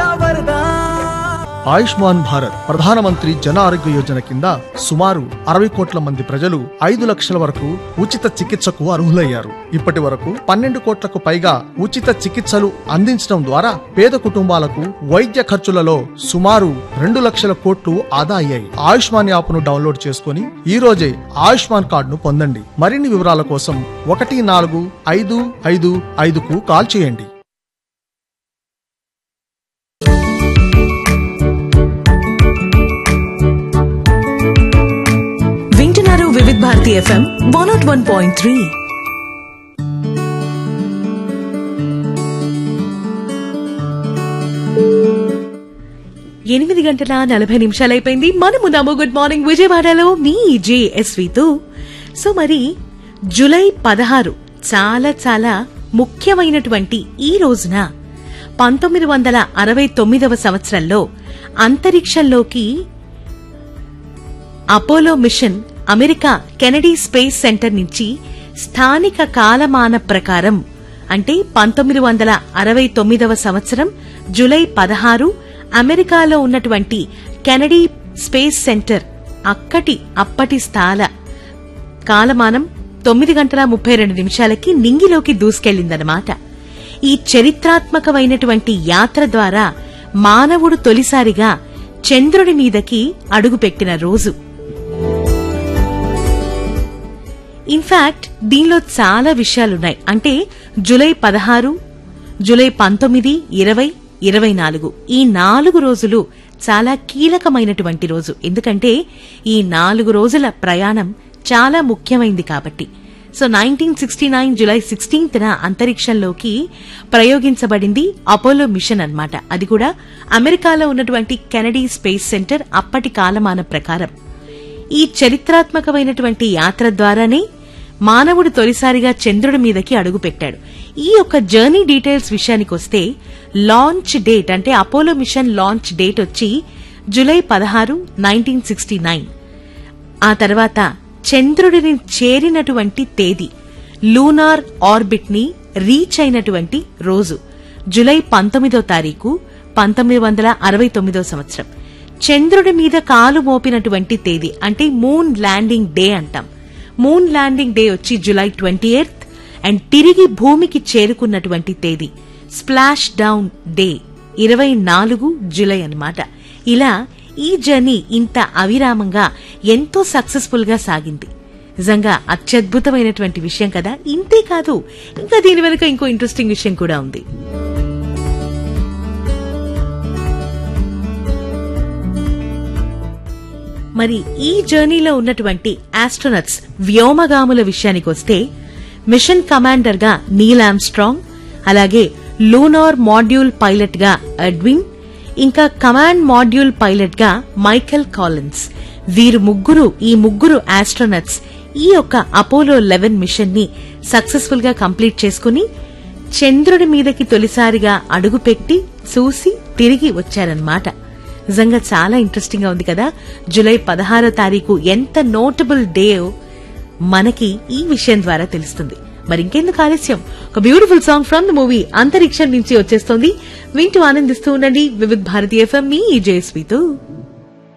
వరదా ఆయుష్మాన్ భారత్ ప్రధానమంత్రి జన ఆరోగ్య యోజన కింద సుమారు అరవై కోట్ల మంది ప్రజలు ఐదు లక్షల వరకు ఉచిత చికిత్సకు అర్హులయ్యారు ఇప్పటి వరకు పన్నెండు కోట్లకు పైగా ఉచిత చికిత్సలు అందించడం ద్వారా పేద కుటుంబాలకు వైద్య ఖర్చులలో సుమారు రెండు లక్షల కోట్లు ఆదా అయ్యాయి ఆయుష్మాన్ యాప్ను డౌన్లోడ్ చేసుకుని ఈ రోజే ఆయుష్మాన్ కార్డును పొందండి మరిన్ని వివరాల కోసం ఒకటి నాలుగు ఐదు ఐదు ఐదుకు కాల్ చేయండి వింటున్నారు Vividh Bharati FM one nought one point three ఎనిమిది గంటల నలభై నిమిషాలైపోయింది మనమున్నాము గుడ్ మార్నింగ్ విజయవాడలో మీ జేఎస్వితో సో మరి జులై పదహారు చాలా చాలా ముఖ్యమైనటువంటి ఈ రోజున పంతొమ్మిది వందల అరవై తొమ్మిదవ సంవత్సరంలో అంతరిక్షంలోకి Apollo mission America Kennedy space centre నుంచి స్థానిక కాలమాన ప్రకారం అంటే పంతొమ్మిది వందల అరవై తొమ్మిదవ సంవత్సరం జులై పదహారు అమెరికాలో ఉన్నటువంటి కెనడీ స్పేస్ సెంటర్ అక్కటి అప్పటి స్థాల కాలమానం తొమ్మిది గంటల ముప్పై రెండు నిమిషాలకి నింగిలోకి దూసుకెళ్లిందనమాట ఈ చరిత్రాత్మకమైనటువంటి యాత్ర ద్వారా మానవుడు తొలిసారిగా చంద్రుడి మీదకి అడుగుపెట్టిన రోజు ఇన్ఫాక్ట్ దీనిలో చాలా విషయాలున్నాయి అంటే జులై పదహారు జులై పంతొమ్మిది ఇరవై ఇరవై నాలుగు ఈ నాలుగు రోజులు చాలా కీలకమైనటువంటి రోజు ఎందుకంటే ఈ నాలుగు రోజుల ప్రయాణం చాలా ముఖ్యమైంది కాబట్టి so nineteen sixty nine July sixteenth అంతరిక్షంలోకి ప్రయోగించబడింది అపోలో మిషన్ అన్నమాట అది కూడా అమెరికాలో ఉన్నటువంటి కెనడీ స్పేస్ సెంటర్ అప్పటి కాలమాన ప్రకారం ఈ చరిత్రాత్మకమైనటువంటి యాత్ర ద్వారానే మానవుడు తొలిసారిగా చంద్రుడి మీదకి అడుగుపెట్టాడు ఈ యొక్క జర్నీ డీటెయిల్స్ విషయానికి వస్తే లాంచ్ డేట్ అంటే అపోలో మిషన్ లాంచ్ డేట్ వచ్చి జులై పదహారు నైన్టీన్ సిక్స్టీ నైన్ ఆ తర్వాత చంద్రుడిని చేరినటువంటి తేదీ లూనార్ ఆర్బిట్ ని రీచ్ అయినటువంటి రోజు జులై పంతొమ్మిదో తారీఖు పంతొమ్మిది వందల అరవై తొమ్మిదో సంవత్సరం చంద్రుడి మీద కాలు మోపినటువంటి తేదీ అంటే మూన్ ల్యాండింగ్ డే అంటాం మూన్ ల్యాండింగ్ డే వచ్చి జులై ట్వంటీ ఎయిత్ అండ్ తిరిగి భూమికి చేరుకున్నటువంటి తేదీ స్ప్లాష్ డౌన్ డే ఇరవై నాలుగు జులై అన్నమాట ఇలా ఈ జర్నీ ఇంత అవిరామంగా ఎంతో సక్సెస్ఫుల్ గా సాగింది నిజంగా అత్యద్భుతమైనటువంటి విషయం కదా ఇంతే కాదు ఇంకా దీని వెనుక ఇంకో ఇంట్రెస్టింగ్ విషయం కూడా ఉంది మరి ఈ జర్నీలో ఉన్నటువంటి ఆస్ట్రోనట్స్ వ్యోమగాముల విషయానికి వస్తే మిషన్ కమాండర్ గా నీల్ ఆమ్స్ట్రాంగ్ అలాగే లూనార్ మాడ్యూల్ పైలట్ గా అడ్విన్ ఇంకా కమాండ్ మాడ్యూల్ పైలట్ గా మైకెల్ కాలిన్స్ వీరు ముగ్గురు ఈ ముగ్గురు ఆస్ట్రోనట్స్ ఈ యొక్క అపోలో లెవెన్ మిషన్ ని సక్సెస్ఫుల్ గా కంప్లీట్ చేసుకుని చంద్రుడి మీదకి తొలిసారిగా అడుగుపెట్టి చూసి తిరిగి వచ్చారన్నమాట నిజంగా చాలా ఇంట్రెస్టింగ్ గా ఉంది కదా జూలై పదహారో తారీఖు ఎంత నోటబుల్ డే మనకి ఈ విషయం ద్వారా తెలుస్తుంది మరి ఇంకెందుకు ఆలస్యం ఒక beautiful song from the movie Antariksham నుంచి వచ్చేస్తోంది వింటూ ఆనందిస్తూ ఉండండి వివిధ్ భారతీయ ఎఫ్ఎం మీ జేఎస్వితో